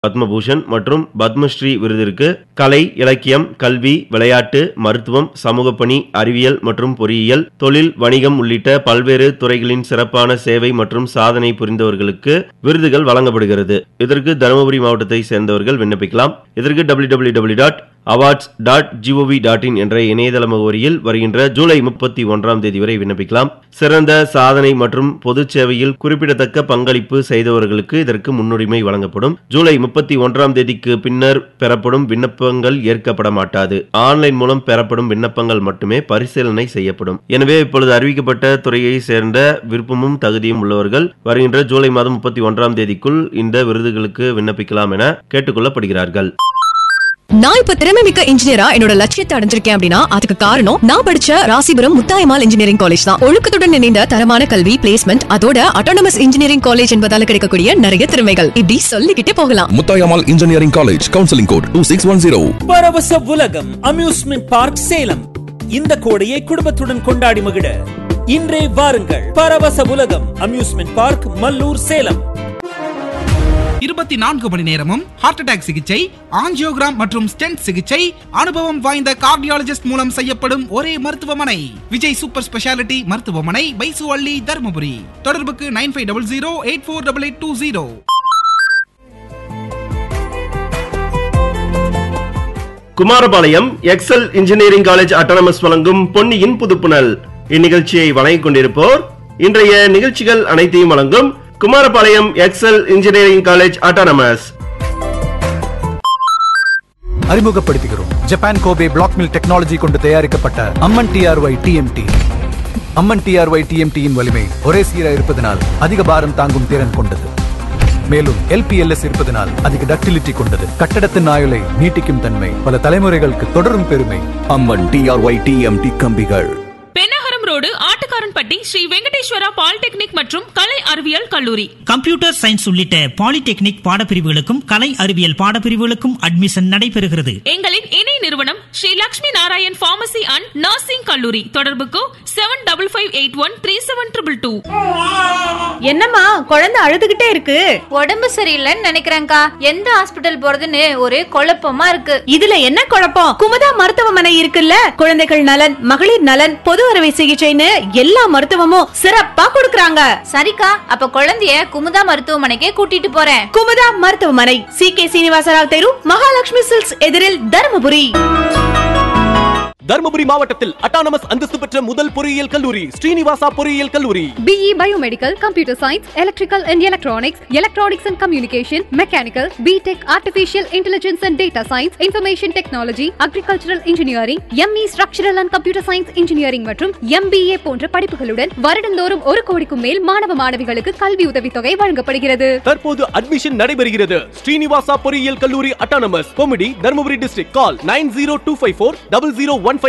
பத்மபூஷன் மற்றும் பத்மஸ்ரீ விருதிற்கு கலை இலக்கியம் கல்வி விளையாட்டு மருத்துவம் சமூக பணி அறிவியல் மற்றும் பொறியியல் தொழில் வணிகம் உள்ளிட்ட பல்வேறு துறைகளின் சிறப்பான சேவை மற்றும் சாதனை புரிந்தவர்களுக்கு விருதுகள் வழங்கப்படுகிறது இதற்கு தருமபுரி மாவட்டத்தை சேர்ந்தவர்கள் விண்ணப்பிக்கலாம் இதற்கு W dot awards dot GOV dot in என்ற இணையதள முகவரியில் வருகின்ற ஜூலை முப்பத்தி ஒன்றாம் தேதி வரை விண்ணப்பிக்கலாம் சிறந்த சாதனை மற்றும் பொது சேவையில் குறிப்பிடத்தக்க பங்களிப்பு செய்தவர்களுக்கு இதற்கு முன்னுரிமை வழங்கப்படும் ஜூலை முப்பத்தி ஒன்றாம் தேதிக்கு பின்னர் பெறப்படும் விண்ணப்பங்கள் ஏற்கப்பட மாட்டாது ஆன்லைன் மூலம் பெறப்படும் விண்ணப்பங்கள் மட்டுமே பரிசீலனை செய்யப்படும் எனவே இப்பொழுது அறிவிக்கப்பட்ட துறையை சேர்ந்த விருப்பமும் தகுதியும் உள்ளவர்கள் வருகின்ற ஜூலை மாதம் முப்பத்தி ஒன்றாம் தேதிக்குள் இந்த விருதுகளுக்கு விண்ணப்பிக்கலாம் என கேட்டுக்கொள்ளப்படுகிறார்கள் நான் இப்ப திறமை மிக்க இன்ஜினியரா என்னோட லட்சியத்தை அடைஞ்சிருக்கேன் அப்படின்னா அதுக்கு காரணம் நான் படிச்ச ராசிபுரம் முத்தாயமால் இன்ஜினியரிங் காலேஜ் தான் ஒழுக்கத்துடன் இணைந்த தரமான கல்வி பிளேஸ்மெண்ட் அதோட அட்டானமஸ் இன்ஜினியரிங் காலேஜ் என்பதால கிடைக்கக்கூடிய நிறைய திறமைகள் இப்படி சொல்லிக்கிட்டே போகலாம் Muthayammal engineering college counselling code two six one zero பரவச உலகம் அம்யூஸ்மெண்ட் பார்க் சேலம் இந்த கோடையை குடும்பத்துடன் கொண்டாடி மகிழ இன்றே வாருங்கள் பரவச உலகம் அம்யூஸ்மெண்ட் பார்க் மல்லூர் சேலம் இருபத்தி நான்கு மணி நேரமும் ஹார்ட் அட்டாக் சிகிச்சை ஆஞ்சியோகிராம் மற்றும் ஸ்டென்ட் சிகிச்சை அனுபவம் வாய்ந்த கார்டியாலஜிஸ்ட் மூலம் செய்யப்படும் ஒரே மருத்துவமனை விஜய் சூப்பர் ஸ்பெஷாலிட்டி மருத்துவமனை பைசு அள்ளி தருமபுரி தொடர்புக்கு nine five double zero eight four double eight two zero Kumarapalayam excel engineering college autonomous வழங்கும் பொன்னியின் புதுப்புணல் இந்நிகழ்ச்சியை வழங்கிக் கொண்டிருப்போர் இன்றைய நிகழ்ச்சிகள் அனைத்தையும் வழங்கும் Kumarapalayam excel engineering college autonomous அறிமுகப்படுத்துகிறோம் Japan Kobe black mill technology கொண்டு தயாரிக்கப்பட்ட Amman TRY TMT Amman TRY டிஎம்டியின் வலிமை ஒரே சீராக இருப்பதனால் அதிக பாரம் தாங்கும் திறன் கொண்டது மேலும் எல்பிஎல்எஸ் இருப்பதனால் அதிக டக்டிலிட்டி கொண்டது கட்டடத்தின் ஆயுளை நீட்டிக்கும் தன்மை பல தலைமுறைகளுக்கு தொடரும் பெருமை அம்மன் டிஆர்ஒய் டிஎம்டி கம்பிகள் பெண்ணகரம் ரோடு ஆட்டுக்காரன்பட்டி ஸ்ரீ வெங்கடேஸ்வரா பாலிடெக்னிக் மற்றும் கலை அறிவியல் கல்லூரி கம்ப்யூட்டர் சயின்ஸ் உள்ளிட்ட பாலிடெக்னிக் பாடப்பிரிவுகளுக்கும் கலை அறிவியல் பாடப்பிரிவுகளுக்கும் அட்மிஷன் நடைபெறுகிறது எங்களின் இணை நிறுவனம் Sri Lakshmi Narayan pharmacy and nursing கல்லூரி தொடர்புக்கு seven double five eight one three seven triple two என்னம்மா குழந்தை அழுதுகிட்டே இருக்கு உடம்பு சரியில்லைன்னு நினைக்கிறேன்க்கா எந்த ஹாஸ்பிட்டல் போறதுன்னு ஒரே குழப்பமா இருக்கு இதுல என்ன குழப்பம் குமுதா மருத்துவமனை இருக்குல்ல குழந்தைகள் நலன் மகளிர் நலன் பொது அறுவை சிகிச்சைன்னு எல்லா மருத்துவமும் சிறப்பா கொடுக்கறாங்க சரிக்கா அப்ப குழந்தைய குமுதா மருத்துவமனைக்கே கூட்டிட்டு போறேன் குமுதா மருத்துவமனை சி கே சீனிவாசராவ் தெரு மகாலட்சுமி சில்க்ஸ் எதிரில் தருமபுரி தருமபுரி மாவட்டத்தில் அட்டானமஸ் அந்தஸ்து பெற்ற முதல் பொறியியல் கல்லூரி ஸ்ரீனிவாசா பொறியியல் கல்லூரி BE Biomedical, Computer Science, Electrical and Electronics, Electronics and Communication, Mechanical, BTech, Artificial Intelligence and Data Science, Information Technology, Agricultural Engineering, ME Structural and Computer Science Engineering மற்றும் MBA போன்ற படிப்புகளுடன் வருடந்தோறும் ஒரு கோடிக்கும் மேல் மாணவ மாணவிகளுக்கு கல்வி உதவித்தொகை வழங்கப்படுகிறது தற்போது அட்மிஷன் நடைபெறுகிறது ஸ்ரீனிவாசா பொறியியல் கல்லூரி அட்டானமஸ் கொமிடி Dharmapuri district call nine zero two five four double zero one